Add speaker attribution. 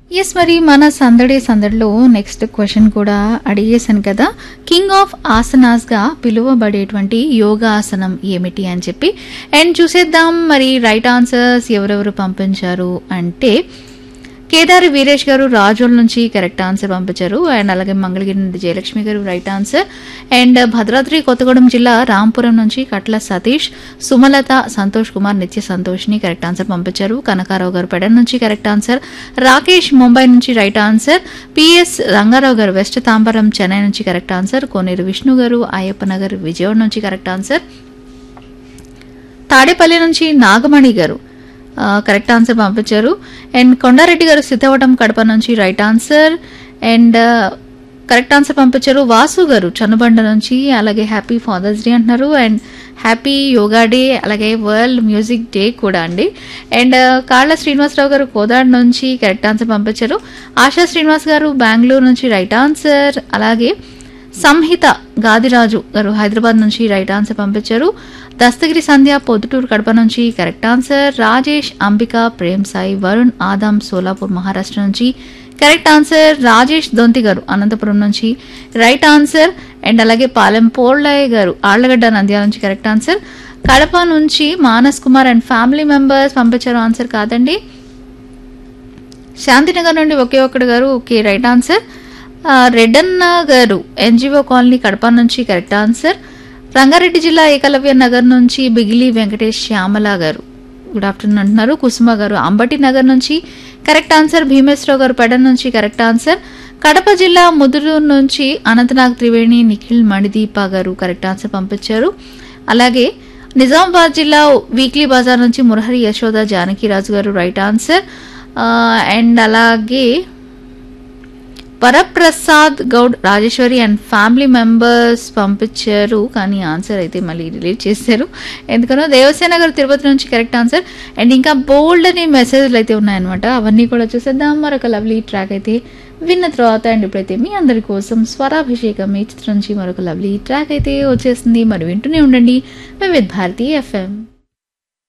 Speaker 1: yes మరి మన సందడి సందడిలో నెక్స్ట్ క్వశ్చన్ కూడా అడిగేశాను కదా కింగ్ ఆఫ్ ఆసనాస్గా పిలువబడేటువంటి యోగాసనం ఏమిటి అని చెప్పి అండ్ చూసేద్దాం మరి రైట్ ఆన్సర్స్ ఎవరెవరు పంపించారు అంటే కేదారి వీరేష్ గారు రాజోల్ నుంచి కరెక్ట్ ఆన్సర్ పంపించారు అండ్ అలాగే మంగళగిరి నుండి జయలక్ష్మి గారు right answer and Bhadradri Kothagudem జిల్లా రాంపురం నుంచి కట్ల సతీష్ సుమలత సంతోష్ కుమార్ నిత్య సంతోష్ని కరెక్ట్ ఆన్సర్ పంపించారు కనకారావు గారు పెడన్ నుంచి కరెక్ట్ ఆన్సర్ రాకేష్ ముంబై నుంచి రైట్ ఆన్సర్ పిఎస్ రంగారావు గారు వెస్ట్ తాంబరం చెన్నై నుంచి కరెక్ట్ ఆన్సర్ కోనేరు విష్ణు గారు అయ్యప్ప నగర్ విజయవాడ నుంచి కరెక్ట్ ఆన్సర్ తాడేపల్లి నుంచి నాగమణి గారు ఆ, కరెక్ట్ ఆన్సర్ పంపించారు అండ్ కొండారెడ్డి గారు సిద్ధవటం కడప నుంచి రైట్ ఆన్సర్ అండ్ ఆ, కరెక్ట్ ఆన్సర్ పంపించారు వాసు గారు చనుబండ నుంచి అలాగే హ్యాపీ ఫాదర్స్ డే అంటున్నారు అండ్ హ్యాపీ యోగా డే అలాగే వరల్డ్ మ్యూజిక్ డే కూడా అండి అండ్ ఆ, కాళ్ళ శ్రీనివాసరావు గారు కోదాడ్ నుంచి కరెక్ట్ ఆన్సర్ పంపించారు ఆశా శ్రీనివాస్ గారు బెంగళూరు నుంచి రైట్ ఆన్సర్ అలాగే సంహిత గాదిరాజు గారు హైదరాబాద్ నుంచి రైట్ ఆన్సర్ పంపించారు దస్తగిరి సంధ్య పొద్దుటూరు కడప నుంచి correct answer Rajesh Ambika Prem Sai Varun Adam Solapur Maharashtra నుంచి కరెక్ట్ ఆన్సర్ రాజేష్ దొంతి గారు అనంతపురం నుంచి రైట్ ఆన్సర్ అండ్ అలాగే పాలెం పోళ్ళయ్య గారు ఆళ్లగడ్డ నంద్యాల నుంచి కరెక్ట్ ఆన్సర్ కడప నుంచి Manas Kumar and family members పంపించారు ఆన్సర్ కాదండి శాంతినగర్ నుండి ఒకే ఒక్కడు గారు ఓకే రైట్ ఆన్సర్ ఆ, రెడ్డన్న గారు ఎన్జిఓ కాలనీ కడప నుంచి కరెక్ట్ ఆన్సర్ రంగారెడ్డి జిల్లా ఏకలవ్య నగర్ నుంచి బిగిలి వెంకటేష్ శ్యామల గారు గుడ్ ఆఫ్టర్నూన్ అంటున్నారు కుసుమ గారు అంబటి నగర్ నుంచి కరెక్ట్ ఆన్సర్ భీమేశ్వరరావు గారు పెడన్ నుంచి కరెక్ట్ ఆన్సర్ కడప జిల్లా ముదురూరు నుంచి అనంతనాగ్ త్రివేణి నిఖిల్ మణిదీప గారు కరెక్ట్ ఆన్సర్ పంపించారు అలాగే నిజామాబాద్ జిల్లా వీక్లీ బజార్ నుంచి మురహరి యశోద జానకిరాజు గారు రైట్ ఆన్సర్ ఆ, అండ్ అలాగే Varaprasad Goud Rajeswari and family members పంపించారు కానీ ఆన్సర్ అయితే మళ్ళీ రిలీజ్ చేశారు ఎందుకనో దేవసేన గారు తిరుపతి నుంచి కరెక్ట్ ఆన్సర్ అండ్ ఇంకా బోల్డ్ అని మెసేజ్లు అయితే ఉన్నాయన్నమాట అవన్నీ కూడా చూసేద్దాం మరొక లవ్లీ ట్రాక్ అయితే విన్న తర్వాత అండ్ ఇప్పుడైతే మీ అందరి కోసం స్వరాభిషేకం ఈ చిత్రం నుంచి మరొక లవ్లీ ట్రాక్ అయితే వచ్చేస్తుంది మరి వింటూనే ఉండండి విత్ భారతీ ఎఫ్ఎం